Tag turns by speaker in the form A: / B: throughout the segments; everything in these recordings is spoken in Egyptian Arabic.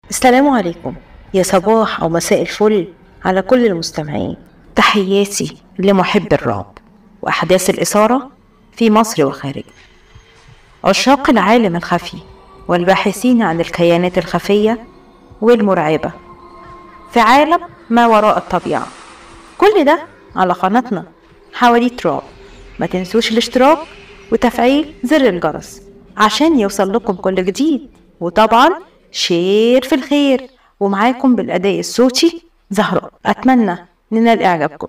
A: السلام عليكم يا صباح أو مساء الفل على كل المستمعين تحياتي لمحب الرعب وأحداث الإثارة في مصر وخارجها عشاق العالم الخفي والباحثين عن الكيانات الخفية والمرعبة في عالم ما وراء الطبيعة كل ده على قناتنا حواديت رعب ما تنسوش الاشتراك وتفعيل زر الجرس عشان يوصل لكم كل جديد وطبعا شير في الخير ومعاكم بالأداء الصوتي زهراء أتمنى ننال إعجابكم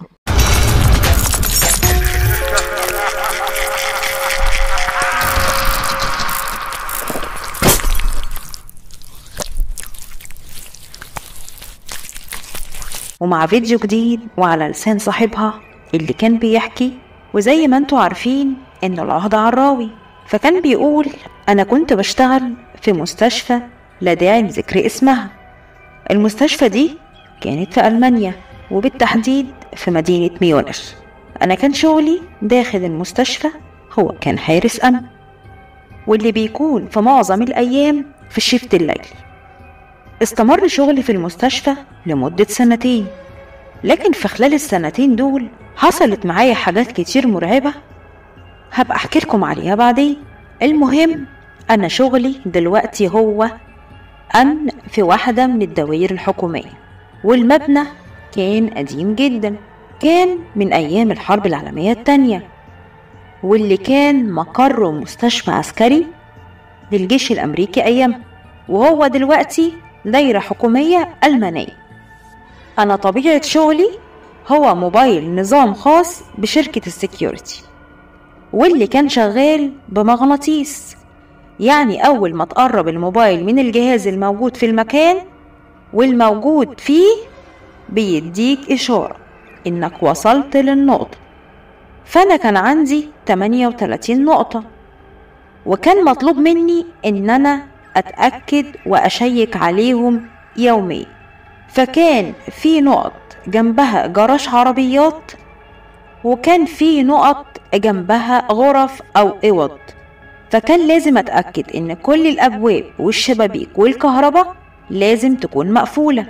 A: ومع فيديو جديد وعلى لسان صاحبها اللي كان بيحكي وزي ما انتوا عارفين ان العهد عراوي فكان بيقول انا كنت بشتغل في مستشفى لا داعي لذكر اسمها المستشفى دي كانت في ألمانيا وبالتحديد في مدينة ميونخ أنا كان شغلي داخل المستشفى هو كان حارس أمن واللي بيكون في معظم الأيام في الشفت الليلي استمر شغلي في المستشفى لمدة سنتين لكن في خلال السنتين دول حصلت معايا حاجات كتير مرعبة هبقى أحكي لكم عليها بعدين المهم أنا شغلي دلوقتي هو أمن في واحدة من الدوائر الحكومية والمبنى كان قديم جدا كان من أيام الحرب العالمية التانية واللي كان مقره مستشفى عسكري للجيش الأمريكي أيامها وهو دلوقتي دايرة حكومية ألمانية أنا طبيعة شغلي هو موبايل نظام خاص بشركة السكيورتي واللي كان شغال بمغناطيس يعني أول ما تقرب الموبايل من الجهاز الموجود في المكان والموجود فيه بيديك إشارة إنك وصلت للنقطة فأنا كان عندي 38 نقطة وكان مطلوب مني إن أنا أتأكد وأشيك عليهم يوميا فكان في نقط جنبها جراج عربيات وكان في نقط جنبها غرف أو أوض فكان لازم أتأكد إن كل الأبواب والشبابيك والكهرباء لازم تكون مقفولة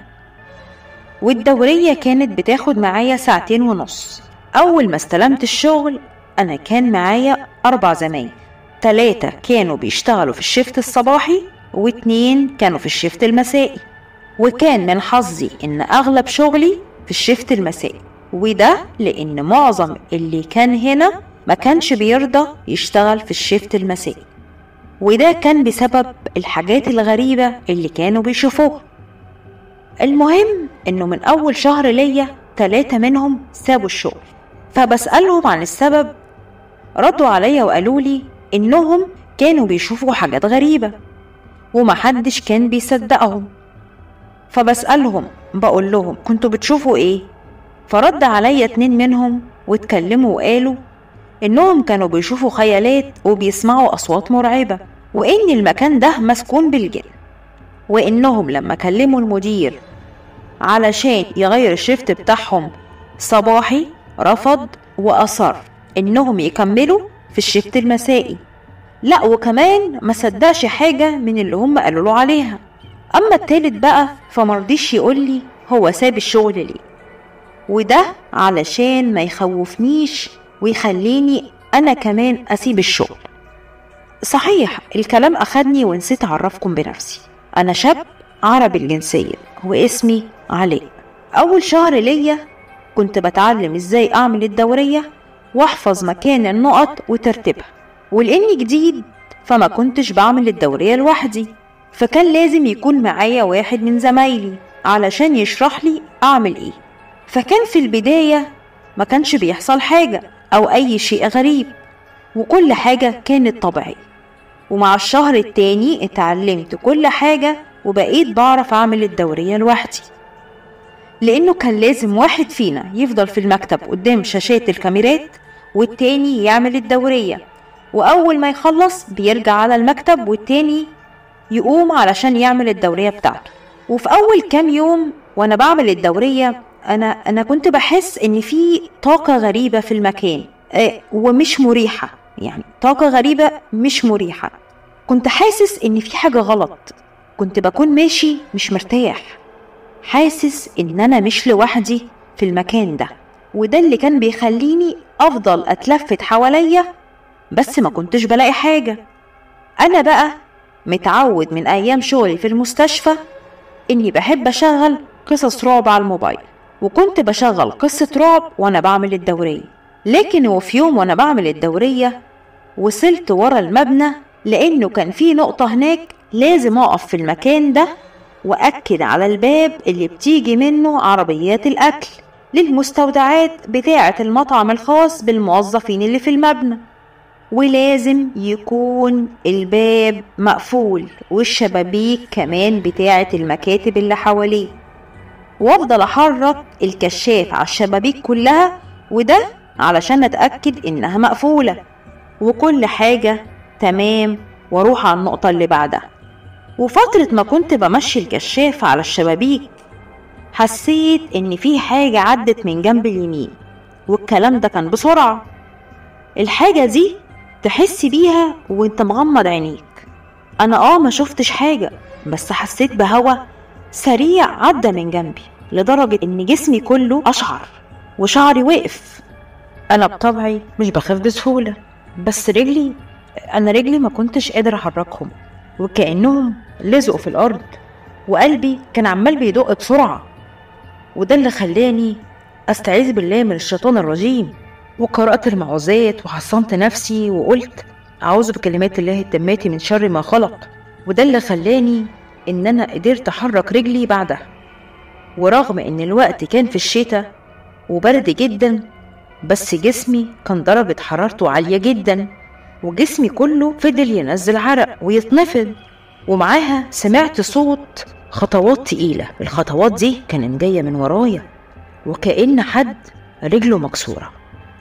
A: والدورية كانت بتاخد معايا ساعتين ونص أول ما استلمت الشغل أنا كان معايا أربع زمايل تلاتة كانوا بيشتغلوا في الشفت الصباحي واتنين كانوا في الشفت المسائي وكان من حظي إن أغلب شغلي في الشفت المسائي وده لأن معظم اللي كان هنا ما كانش بيرضى يشتغل في الشفت المسائي وده كان بسبب الحاجات الغريبة اللي كانوا بيشوفوها المهم انه من اول شهر ليا تلاتة منهم سابوا الشغل فبسألهم عن السبب ردوا عليا وقالوا لي انهم كانوا بيشوفوا حاجات غريبة ومحدش كان بيصدقهم فبسألهم بقول لهم كنتوا بتشوفوا ايه فرد عليا اتنين منهم واتكلموا وقالوا إنهم كانوا بيشوفوا خيالات وبيسمعوا أصوات مرعبة وإن المكان ده مسكون بالجن وإنهم لما كلموا المدير علشان يغير الشفت بتاعهم صباحي رفض وأصر إنهم يكملوا في الشفت المسائي لا وكمان ما صدقش حاجة من اللي هم قالوا له عليها أما التالت بقى فمرضيش يقولي هو ساب الشغل ليه وده علشان ما يخوفنيش ويخليني أنا كمان أسيب الشغل صحيح الكلام أخدني ونسيت أعرفكم بنفسي أنا شاب عربي الجنسية واسمي علاء أول شهر ليا كنت بتعلم إزاي أعمل الدورية وأحفظ مكان النقط وترتيبها ولأني جديد فما كنتش بعمل الدورية لوحدي فكان لازم يكون معايا واحد من زمايلي علشان يشرح لي أعمل إيه فكان في البداية ما كانش بيحصل حاجة أو أي شيء غريب وكل حاجة كانت طبيعية ومع الشهر التاني اتعلمت كل حاجة وبقيت بعرف أعمل الدورية لوحدي لأنه كان لازم واحد فينا يفضل في المكتب قدام شاشات الكاميرات والتاني يعمل الدورية وأول ما يخلص بيرجع على المكتب والتاني يقوم علشان يعمل الدورية بتاعته وفي أول كام يوم وأنا بعمل الدورية أنا أنا كنت بحس إن في طاقة غريبة في المكان آه، ومش مريحة يعني طاقة غريبة مش مريحة كنت حاسس إن في حاجة غلط كنت بكون ماشي مش مرتاح حاسس ان انا مش لوحدي في المكان ده وده اللي كان بيخليني افضل اتلفت حواليا بس ما كنتش بلاقي حاجة انا بقى متعود من ايام شغلي في المستشفى اني بحب اشغل قصص رعب على الموبايل وكنت بشغل قصة رعب وانا بعمل الدورية لكن وفي يوم وانا بعمل الدورية وصلت ورا المبنى لانه كان في نقطة هناك لازم اقف في المكان ده واكد على الباب اللي بتيجي منه عربيات الاكل للمستودعات بتاعة المطعم الخاص بالموظفين اللي في المبنى ولازم يكون الباب مقفول والشبابيك كمان بتاعة المكاتب اللي حواليه وافضل احرك الكشاف على الشبابيك كلها وده علشان اتاكد انها مقفوله وكل حاجه تمام واروح على النقطه اللي بعدها وفتره ما كنت بمشي الكشاف على الشبابيك حسيت ان في حاجه عدت من جنب اليمين والكلام ده كان بسرعه الحاجه دي تحس بيها وانت مغمض عينيك انا اه ما شفتش حاجه بس حسيت بهوا سريع عدى من جنبي لدرجة إن جسمي كله أشعر وشعري وقف أنا بطبعي مش بخاف بسهولة بس رجلي أنا رجلي ما كنتش قادر أحركهم وكأنهم لزقوا في الأرض وقلبي كان عمال بيدق بسرعة وده اللي خلاني أستعيذ بالله من الشيطان الرجيم وقرأت المعوذات وحصنت نفسي وقلت أعوذ بكلمات الله التامات من شر ما خلق وده اللي خلاني إن أنا قدرت أحرك رجلي بعدها ورغم إن الوقت كان في الشتاء وبرد جدا بس جسمي كان درجة حرارته عالية جدا وجسمي كله فضل ينزل عرق ويتنفض ومعاها سمعت صوت خطوات تقيلة الخطوات دي كانت جاية من ورايا وكأن حد رجله مكسورة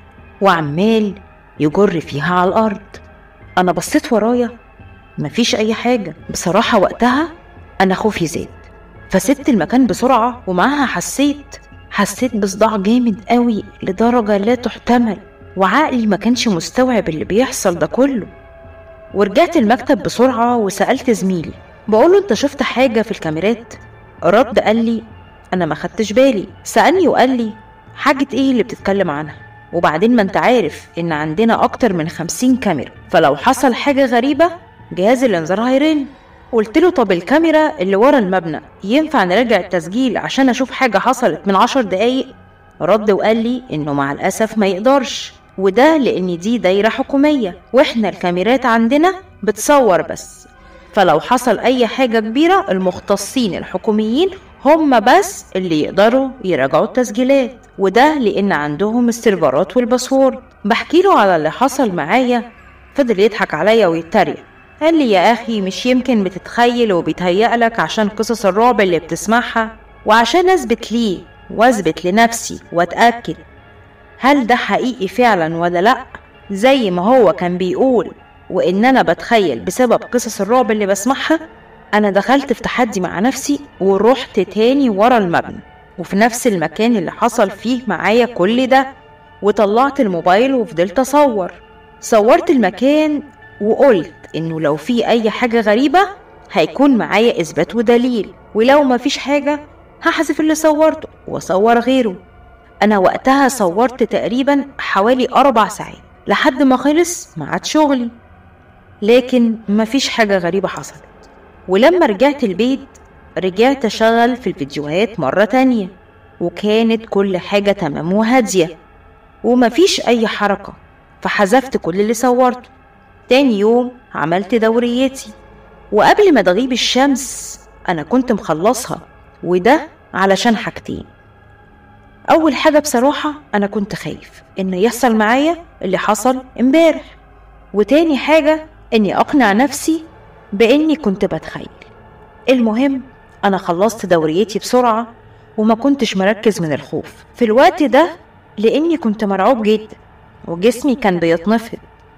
A: وعمال يجر فيها على الأرض أنا بصيت ورايا مفيش أي حاجة بصراحة وقتها أنا خوفي زاد فسبت المكان بسرعة ومعاها حسيت حسيت بصداع جامد قوي لدرجة لا تحتمل وعقلي ما كانش مستوعب اللي بيحصل ده كله ورجعت المكتب بسرعة وسألت زميلي بقوله انت شفت حاجة في الكاميرات رد قال لي انا ما خدتش بالي سألني وقال لي حاجة ايه اللي بتتكلم عنها وبعدين ما انت عارف ان عندنا اكتر من خمسين كاميرا فلو حصل حاجة غريبة جهاز الانذار هيرن قلت له طب الكاميرا اللي ورا المبنى ينفع نراجع التسجيل عشان اشوف حاجة حصلت من عشر دقايق رد وقال لي انه مع الاسف ما يقدرش وده لان دي دايرة حكومية واحنا الكاميرات عندنا بتصور بس فلو حصل اي حاجة كبيرة المختصين الحكوميين هم بس اللي يقدروا يراجعوا التسجيلات وده لان عندهم السيرفرات والباسورد بحكي له على اللي حصل معايا فضل يضحك عليا ويتريق قال لي يا اخي مش يمكن بتتخيل وبيتهيألك عشان قصص الرعب اللي بتسمعها وعشان اثبت ليه واثبت لنفسي واتأكد هل ده حقيقي فعلا ولا لأ زي ما هو كان بيقول وإن أنا بتخيل بسبب قصص الرعب اللي بسمعها أنا دخلت في تحدي مع نفسي ورحت تاني ورا المبنى وفي نفس المكان اللي حصل فيه معايا كل ده وطلعت الموبايل وفضلت أصور صورت المكان وقلت إنه لو في أي حاجة غريبة هيكون معايا إثبات ودليل ولو مفيش حاجة هحذف اللي صورته وأصور غيره أنا وقتها صورت تقريبا حوالي أربع ساعات لحد ما خلص ميعاد شغلي لكن مفيش حاجة غريبة حصلت ولما رجعت البيت رجعت أشغل في الفيديوهات مرة تانية وكانت كل حاجة تمام وهادية ومفيش أي حركة فحذفت كل اللي صورته تاني يوم عملت دوريتي وقبل ما تغيب الشمس أنا كنت مخلصها وده علشان حاجتين أول حاجة بصراحة أنا كنت خايف إن يحصل معايا اللي حصل امبارح وتاني حاجة إني أقنع نفسي بإني كنت بتخيل المهم أنا خلصت دوريتي بسرعة وما كنتش مركز من الخوف في الوقت ده لأني كنت مرعوب جدا وجسمي كان بيتنفض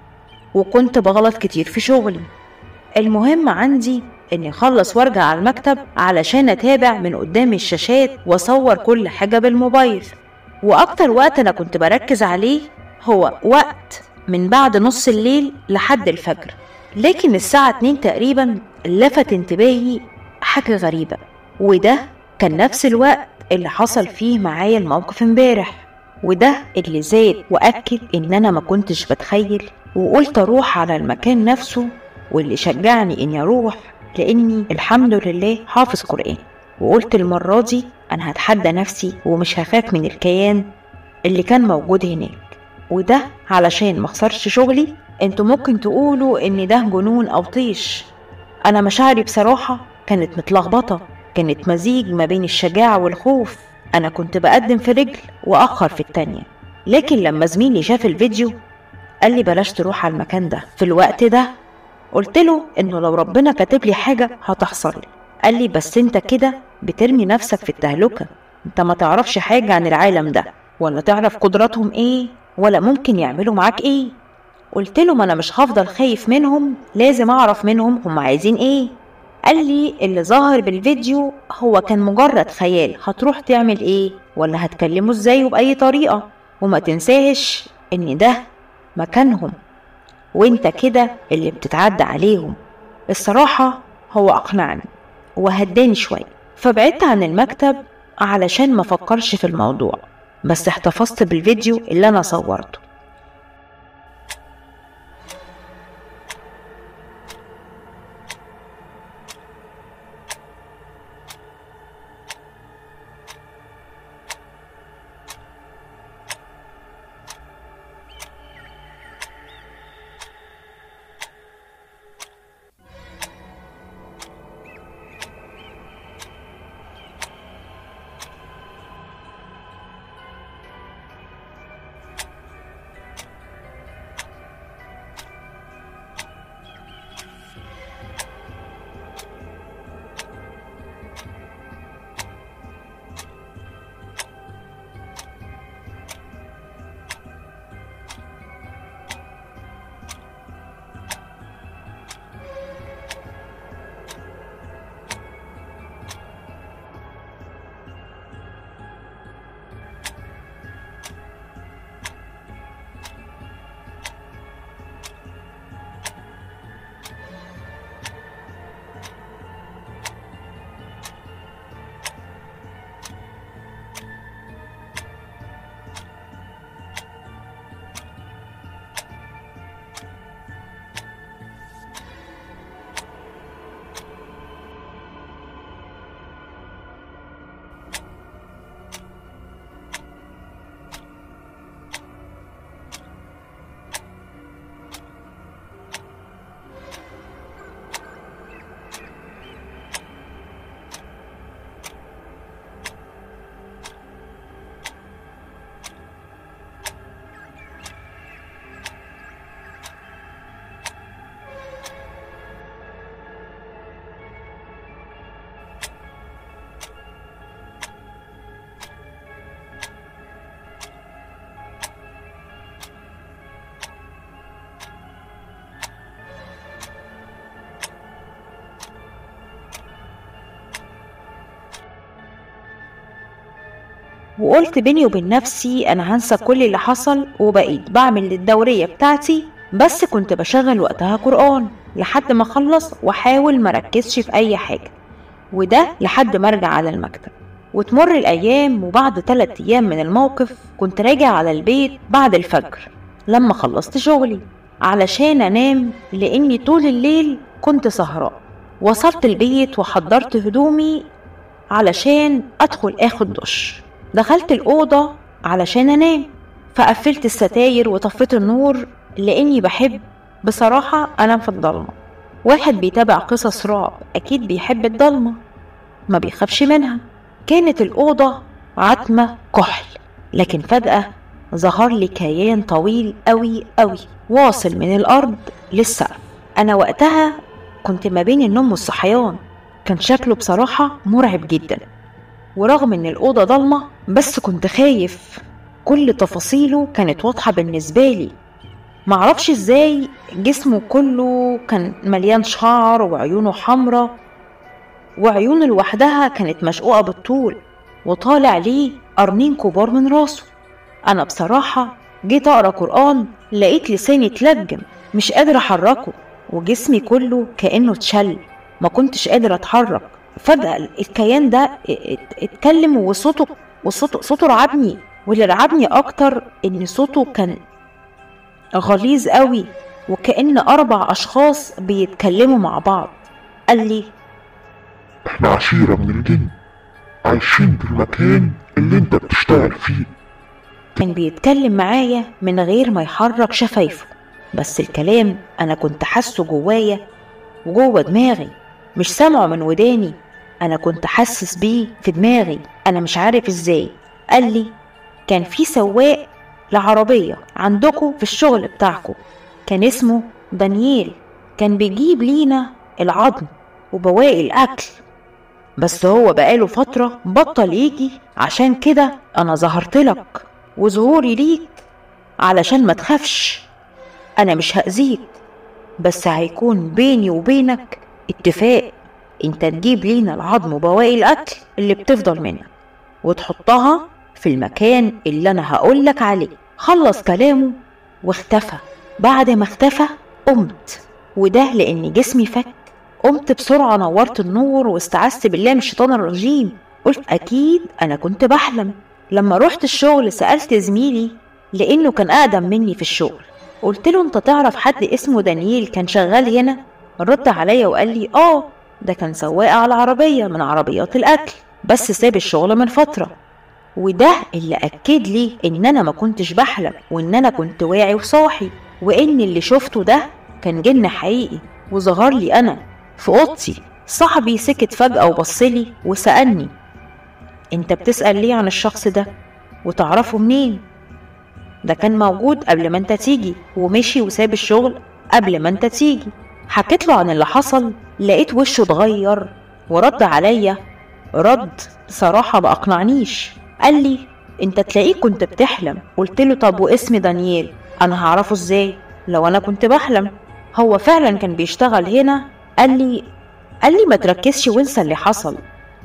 A: وكنت بغلط كتير في شغلي المهم عندي اني اخلص وارجع على المكتب علشان اتابع من قدام الشاشات واصور كل حاجه بالموبايل واكتر وقت انا كنت بركز عليه هو وقت من بعد نص الليل لحد الفجر لكن الساعة 2 تقريبا لفت انتباهي حاجة غريبة وده كان نفس الوقت اللي حصل فيه معايا الموقف امبارح وده اللي زاد وأكد إن أنا ما كنتش بتخيل وقلت أروح على المكان نفسه واللي شجعني إني أروح لأني الحمد لله حافظ قرآن وقلت المرة دي أنا هتحدى نفسي ومش هخاف من الكيان اللي كان موجود هناك وده علشان مخسرش شغلي انتوا ممكن تقولوا ان ده جنون او طيش انا مشاعري بصراحة كانت متلخبطة كانت مزيج ما بين الشجاعة والخوف انا كنت بقدم في رجل واخر في التانية لكن لما زميلي شاف الفيديو قال لي بلاش تروح على المكان ده في الوقت ده قلت له انه لو ربنا كاتب لي حاجة هتحصل لي قال لي بس انت كده بترمي نفسك في التهلكة انت ما تعرفش حاجة عن العالم ده ولا تعرف قدراتهم ايه ولا ممكن يعملوا معاك ايه قلت له ما انا مش هفضل خايف منهم لازم اعرف منهم هم عايزين ايه قال لي اللي ظاهر بالفيديو هو كان مجرد خيال هتروح تعمل ايه ولا هتكلمه ازاي وبأي طريقة وما تنساش ان ده مكانهم وانت كده اللي بتتعدى عليهم الصراحة هو أقنعني وهداني شوية فبعدت عن المكتب علشان ما فكرش في الموضوع بس احتفظت بالفيديو اللي أنا صورته وقلت بيني وبين نفسي أنا هنسى كل اللي حصل وبقيت بعمل الدورية بتاعتي بس كنت بشغل وقتها قرآن لحد ما أخلص وأحاول مركزش في أي حاجة وده لحد ما أرجع على المكتب وتمر الأيام وبعد تلات أيام من الموقف كنت راجع على البيت بعد الفجر لما خلصت شغلي علشان أنام لأني طول الليل كنت سهراء وصلت البيت وحضرت هدومي علشان أدخل آخد دش دخلت الأوضة علشان أنام فقفلت الستاير وطفيت النور لأني بحب بصراحة أنام في الضلمة واحد بيتابع قصص رعب أكيد بيحب الضلمة ما بيخافش منها كانت الأوضة عتمة كحل لكن فجأة ظهر لي كيان طويل أوي أوي واصل من الأرض للسقف أنا وقتها كنت ما بين النوم والصحيان كان شكله بصراحة مرعب جدا ورغم ان الأوضة ضلمة بس كنت خايف كل تفاصيله كانت واضحة بالنسبة لي معرفش ازاي جسمه كله كان مليان شعر وعيونه حمرة وعيونه لوحدها كانت مشقوقة بالطول وطالع ليه قرنين كبار من راسه أنا بصراحة جيت أقرأ قرآن لقيت لساني اتلجم مش قادرة أحركه وجسمي كله كأنه اتشل ما كنتش قادرة أتحرك فجأة الكيان ده اتكلم وصوته وصوته صوته رعبني واللي رعبني أكتر إن صوته كان غليظ قوي وكأن أربع أشخاص بيتكلموا مع بعض قال لي
B: احنا عشيرة من الجن عايشين في المكان اللي انت بتشتغل فيه
A: كان بيتكلم معايا من غير ما يحرك شفايفه بس الكلام أنا كنت حاسه جوايا وجوه دماغي مش سامعه من وداني أنا كنت حاسس بيه في دماغي أنا مش عارف إزاي قال لي كان في سواق لعربية عندكم في الشغل بتاعكم كان اسمه دانييل كان بيجيب لينا العظم وبواقي الأكل بس هو بقاله فترة بطل يجي عشان كده أنا ظهرت لك وظهوري ليك علشان ما تخافش أنا مش هأذيك بس هيكون بيني وبينك اتفاق انت تجيب لينا العظم وبواقي الأكل اللي بتفضل منها وتحطها في المكان اللي أنا هقولك عليه خلص كلامه واختفى بعد ما اختفى قمت وده لأن جسمي فك قمت بسرعة نورت النور واستعذت بالله من الشيطان الرجيم قلت أكيد أنا كنت بحلم لما رحت الشغل سألت زميلي لأنه كان أقدم مني في الشغل قلت له أنت تعرف حد اسمه دانييل كان شغال هنا رد عليا وقال لي آه ده كان سواق على عربية من عربيات الأكل بس ساب الشغل من فترة وده اللي أكد لي إن أنا ما كنتش بحلم وإن أنا كنت واعي وصاحي وإن اللي شفته ده كان جن حقيقي وظهر لي أنا في أوضتي صاحبي سكت فجأة وبصلي وسألني أنت بتسأل ليه عن الشخص ده وتعرفه منين ده كان موجود قبل ما انت تيجي ومشي وساب الشغل قبل ما انت تيجي حكيت له عن اللي حصل لقيت وشه اتغير ورد عليا رد بصراحة ما أقنعنيش قال لي انت تلاقيك كنت بتحلم قلت له طب واسم دانييل انا هعرفه ازاي لو انا كنت بحلم هو فعلا كان بيشتغل هنا قال لي قال لي ما تركزش وانسى اللي حصل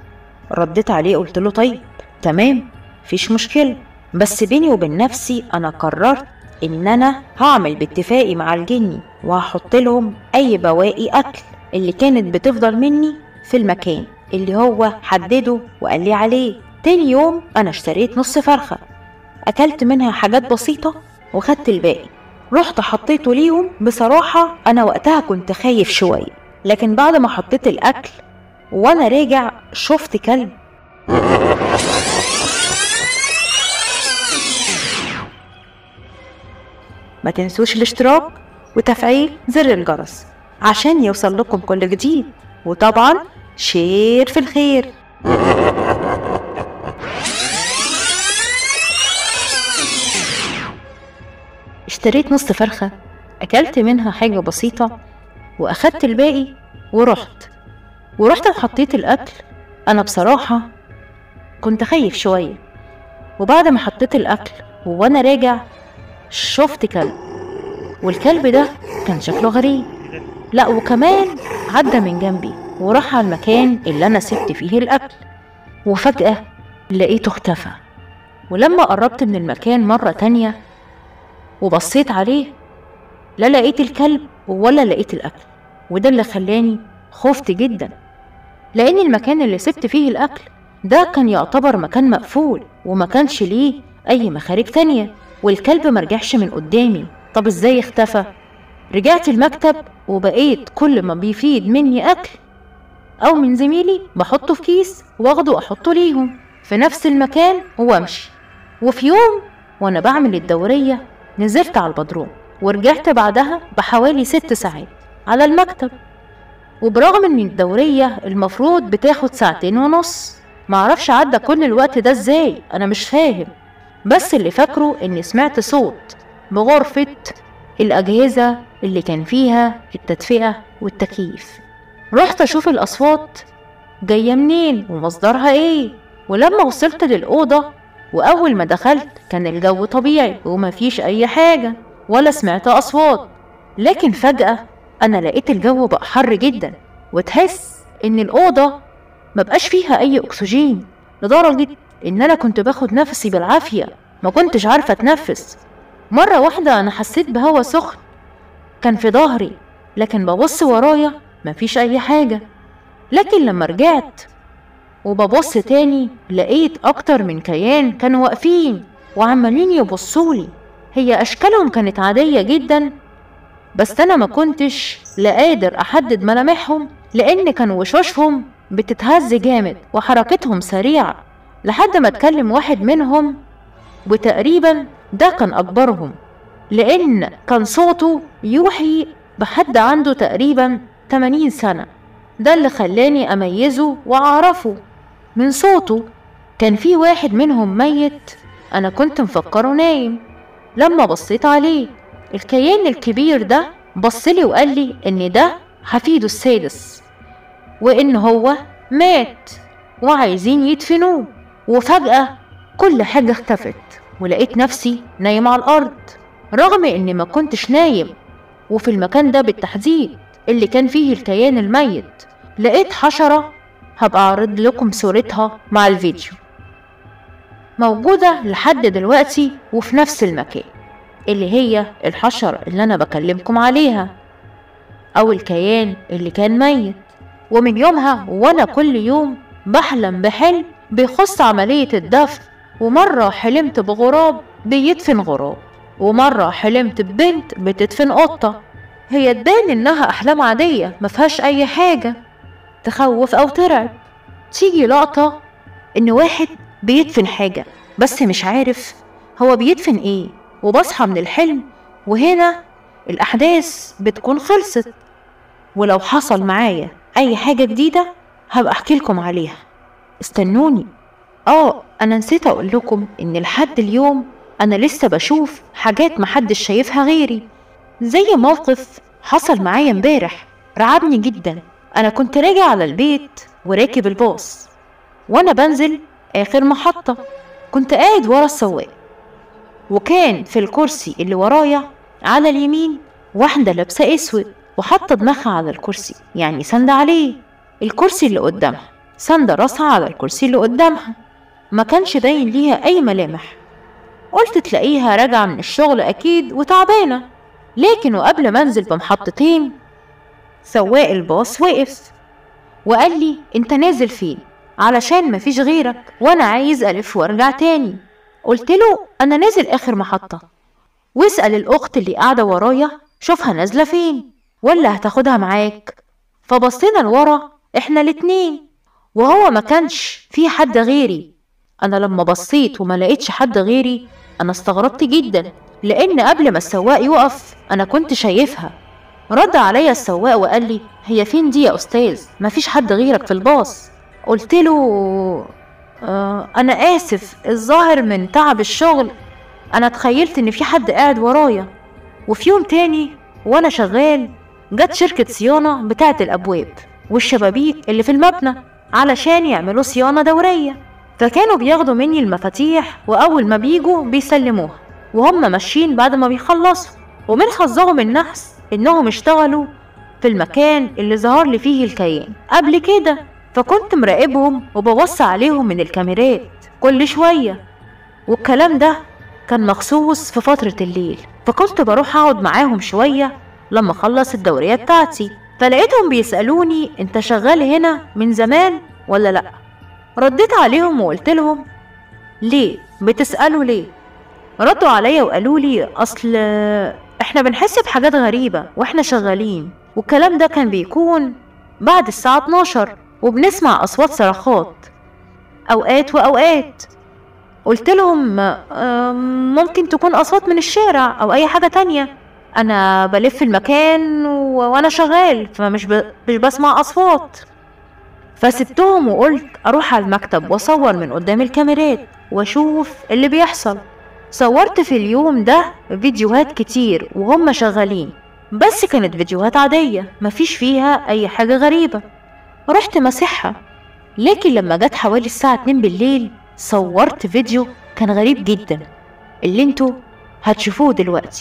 A: رديت عليه قلت له طيب تمام فيش مشكلة بس بيني وبين نفسي أنا قررت إن أنا هعمل باتفاقي مع الجني وهحط لهم أي بواقي أكل اللي كانت بتفضل مني في المكان اللي هو حدده وقال لي عليه تاني يوم أنا اشتريت نص فرخة أكلت منها حاجات بسيطة وخدت الباقي رحت حطيته ليهم بصراحة أنا وقتها كنت خايف شوية لكن بعد ما حطيت الأكل وأنا راجع شفت كلب ما تنسوش الاشتراك وتفعيل زر الجرس عشان يوصل لكم كل جديد وطبعا شير في الخير اشتريت نص فرخة أكلت منها حاجة بسيطة وأخدت الباقي ورحت ورحت وحطيت الأكل أنا بصراحة كنت خايف شوية وبعد ما حطيت الأكل وأنا راجع شفت كلب والكلب ده كان شكله غريب لا وكمان عدى من جنبي وراح على المكان اللي أنا سبت فيه الأكل وفجأة لقيته اختفى ولما قربت من المكان مرة تانية وبصيت عليه لا لقيت الكلب ولا لقيت الأكل وده اللي خلاني خفت جدا لأن المكان اللي سبت فيه الأكل ده كان يعتبر مكان مقفول وما كانش ليه أي مخارج تانية والكلب مرجعش من قدامي طب ازاي اختفى رجعت المكتب وبقيت كل ما بيفيد مني أكل أو من زميلي بحطه في كيس واخده أحطه ليهم في نفس المكان وامشي وفي يوم وأنا بعمل الدورية نزلت على البدروم ورجعت بعدها بحوالي ست ساعات على المكتب وبرغم ان الدورية المفروض بتاخد ساعتين ونص معرفش عدى كل الوقت ده ازاي انا مش فاهم بس اللي فاكره اني سمعت صوت بغرفة الأجهزة اللي كان فيها التدفئة والتكييف رحت أشوف الأصوات جاية منين ومصدرها إيه ولما وصلت للأوضة وأول ما دخلت كان الجو طبيعي ومفيش أي حاجة ولا سمعت أصوات لكن فجأة أنا لقيت الجو بقى حر جدا وتحس إن الأوضة مبقاش فيها أي أكسجين لدرجة إن أنا كنت باخد نفسي بالعافية ما كنتش عارفة أتنفس مرة واحدة أنا حسيت بهوا سخن كان في ظهري لكن ببص ورايا مفيش أي حاجة لكن لما رجعت وببص تاني لقيت أكتر من كيان كانوا واقفين وعمالين يبصولي هي أشكالهم كانت عادية جدا بس أنا ما كنتش لا قادر أحدد ملامحهم لأن كان وشوشهم بتتهز جامد وحركتهم سريعة لحد ما اتكلم واحد منهم وتقريبا ده كان أكبرهم لأن كان صوته يوحي بحد عنده تقريبا 80 سنة ده اللي خلاني أميزه وأعرفه من صوته كان في واحد منهم ميت أنا كنت مفكره نايم لما بصيت عليه الكيان الكبير ده بصلي وقال لي إن ده حفيده السادس وإن هو مات وعايزين يدفنوه وفجأة كل حاجة اختفت ولقيت نفسي نايم على الأرض رغم إني ما كنتش نايم وفي المكان ده بالتحديد اللي كان فيه الكيان الميت لقيت حشرة هبقى أعرض لكم صورتها مع الفيديو موجودة لحد دلوقتي وفي نفس المكان اللي هي الحشرة اللي أنا بكلمكم عليها أو الكيان اللي كان ميت ومن يومها وأنا كل يوم بحلم بحلم بيخص عملية الدفن ومرة حلمت بغراب بيدفن غراب ومرة حلمت ببنت بتدفن قطة هي تبان إنها أحلام عادية مفيهاش أي حاجة تخوف أو ترعب تيجي لقطة إن واحد بيدفن حاجة بس مش عارف هو بيدفن إيه وبصحى من الحلم وهنا الأحداث بتكون خلصت ولو حصل معايا أي حاجة جديدة هبقى أحكي لكم عليها استنوني آه أنا نسيت أقول لكم إن لحد اليوم أنا لسه بشوف حاجات محدش شايفها غيري زي موقف حصل معايا امبارح رعبني جدا أنا كنت راجع على البيت وراكب الباص وأنا بنزل آخر محطة كنت قاعد ورا السواق وكان في الكرسي اللي ورايا على اليمين واحدة لابسة أسود وحاطة دماغها على الكرسي يعني ساندة عليه الكرسي اللي قدامها ساندة راسها على الكرسي اللي قدامها ما كانش باين ليها أي ملامح قلت تلاقيها راجعة من الشغل أكيد وتعبانة لكن وقبل ما أنزل بمحطتين سواق الباص وقف وقال لي أنت نازل فين علشان مفيش غيرك وأنا عايز ألف وأرجع تاني قلت له أنا نازل آخر محطة واسأل الأخت اللي قاعدة ورايا شوفها نازلة فين ولا هتاخدها معاك فبصينا لورا احنا الاتنين وهو ما كانش في حد غيري انا لما بصيت وما لقيتش حد غيري انا استغربت جدا لان قبل ما السواق يقف انا كنت شايفها رد عليا السواق وقال لي هي فين دي يا استاذ مفيش حد غيرك في الباص قلت له آه انا اسف الظاهر من تعب الشغل انا تخيلت ان في حد قاعد ورايا وفي يوم تاني وانا شغال جت شركة صيانة بتاعة الأبواب والشبابيك اللي في المبنى علشان يعملوا صيانة دورية فكانوا بياخدوا مني المفاتيح وأول ما بيجوا بيسلموها وهم ماشيين بعد ما بيخلصوا ومن حظهم النحس إنهم اشتغلوا في المكان اللي ظهر لي فيه الكيان قبل كده فكنت مراقبهم وبوصي عليهم من الكاميرات كل شوية والكلام ده كان مخصوص في فترة الليل فكنت بروح أقعد معاهم شوية لما أخلص الدورية بتاعتي فلقيتهم بيسألوني أنت شغال هنا من زمان ولا لأ رديت عليهم وقلت لهم ليه بتسألوا ليه ردوا عليا وقالوا لي أصل إحنا بنحس بحاجات غريبة وإحنا شغالين والكلام ده كان بيكون بعد الساعة 12 وبنسمع أصوات صرخات أوقات وأوقات قلت لهم آه، ممكن تكون أصوات من الشارع أو أي حاجة تانية أنا بلف المكان و... وأنا شغال فمش ب... مش بسمع أصوات فسبتهم وقلت أروح على المكتب وأصور من قدام الكاميرات وأشوف اللي بيحصل صورت في اليوم ده فيديوهات كتير وهم شغالين بس كانت فيديوهات عادية مفيش فيها أي حاجة غريبة رحت مسحها لكن لما جت حوالي الساعة 2 بالليل صورت فيديو كان غريب جدا اللي انتوا هتشوفوه دلوقتي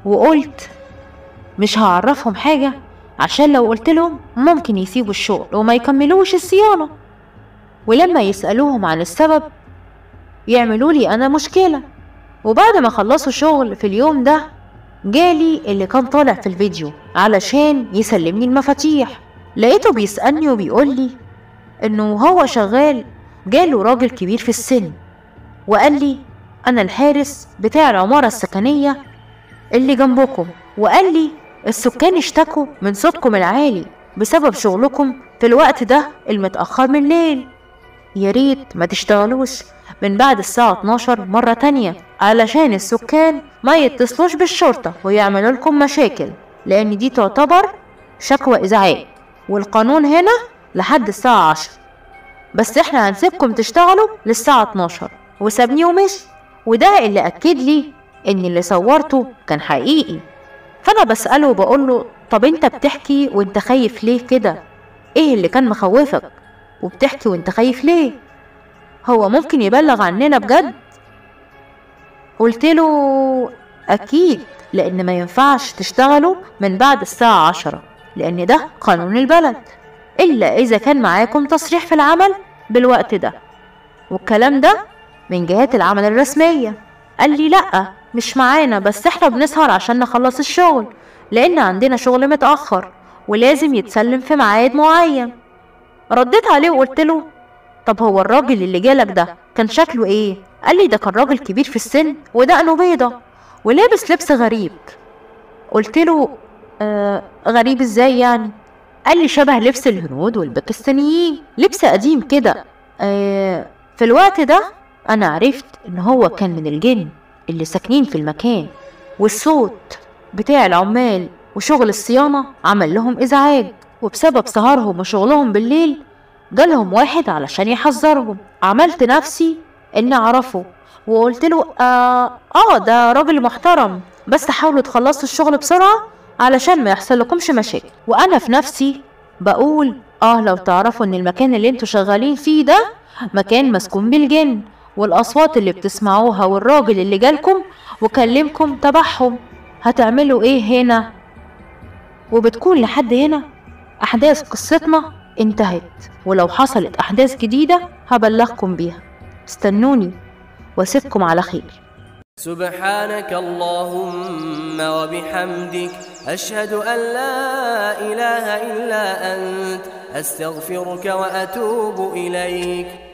A: وقلت مش هعرفهم حاجة عشان لو قلت لهم ممكن يسيبوا الشغل وما يكملوش الصيانة ولما يسألوهم عن السبب يعملوا لي أنا مشكلة وبعد ما خلصوا شغل في اليوم ده جالي اللي كان طالع في الفيديو علشان يسلمني المفاتيح لقيته بيسألني وبيقول لي إنه هو شغال جاله راجل كبير في السن وقال لي أنا الحارس بتاع العمارة السكنية اللي جنبكم وقال لي السكان اشتكوا من صوتكم العالي بسبب شغلكم في الوقت ده المتأخر من الليل يا ريت ما تشتغلوش من بعد الساعة 12 مرة تانية علشان السكان ما يتصلوش بالشرطة ويعملوا لكم مشاكل لأن دي تعتبر شكوى إزعاج والقانون هنا لحد الساعة 10 بس احنا هنسيبكم تشتغلوا للساعة 12 وسابني ومشي وده اللي أكد لي إن اللي صورته كان حقيقي فأنا بسأله وبقول له طب أنت بتحكي وأنت خايف ليه كده؟ إيه اللي كان مخوفك؟ وبتحكي وأنت خايف ليه؟ هو ممكن يبلغ عننا بجد؟ قلت له أكيد لأن ما ينفعش تشتغلوا من بعد الساعة عشرة لأن ده قانون البلد إلا إذا كان معاكم تصريح في العمل بالوقت ده والكلام ده من جهات العمل الرسمية قال لي لأ مش معانا بس احنا بنسهر عشان نخلص الشغل لأن عندنا شغل متأخر ولازم يتسلم في ميعاد معين رديت عليه وقلت له طب هو الراجل اللي جالك ده كان شكله ايه قال لي ده كان راجل كبير في السن ودقنه بيضة ولابس لبس غريب قلت له آه غريب ازاي يعني قال لي شبه لبس الهنود والباكستانيين لبس قديم كده آه في الوقت ده انا عرفت ان هو كان من الجن اللي ساكنين في المكان والصوت بتاع العمال وشغل الصيانة عمل لهم ازعاج وبسبب سهرهم وشغلهم بالليل جالهم واحد علشان يحذرهم عملت نفسي اني اعرفه وقلت له آه, اه ده راجل محترم بس حاولوا تخلصوا الشغل بسرعة علشان ما يحصل لكمش مشاكل وانا في نفسي بقول اه لو تعرفوا ان المكان اللي انتوا شغالين فيه ده مكان مسكون بالجن والاصوات اللي بتسمعوها والراجل اللي جالكم وكلمكم تبعهم هتعملوا ايه هنا وبتكون لحد هنا احداث قصتنا انتهت ولو حصلت احداث جديدة هبلغكم بيها استنوني واسيبكم على خير
C: سبحانك اللهم وبحمدك أشهد أن لا إله إلا أنت أستغفرك وأتوب إليك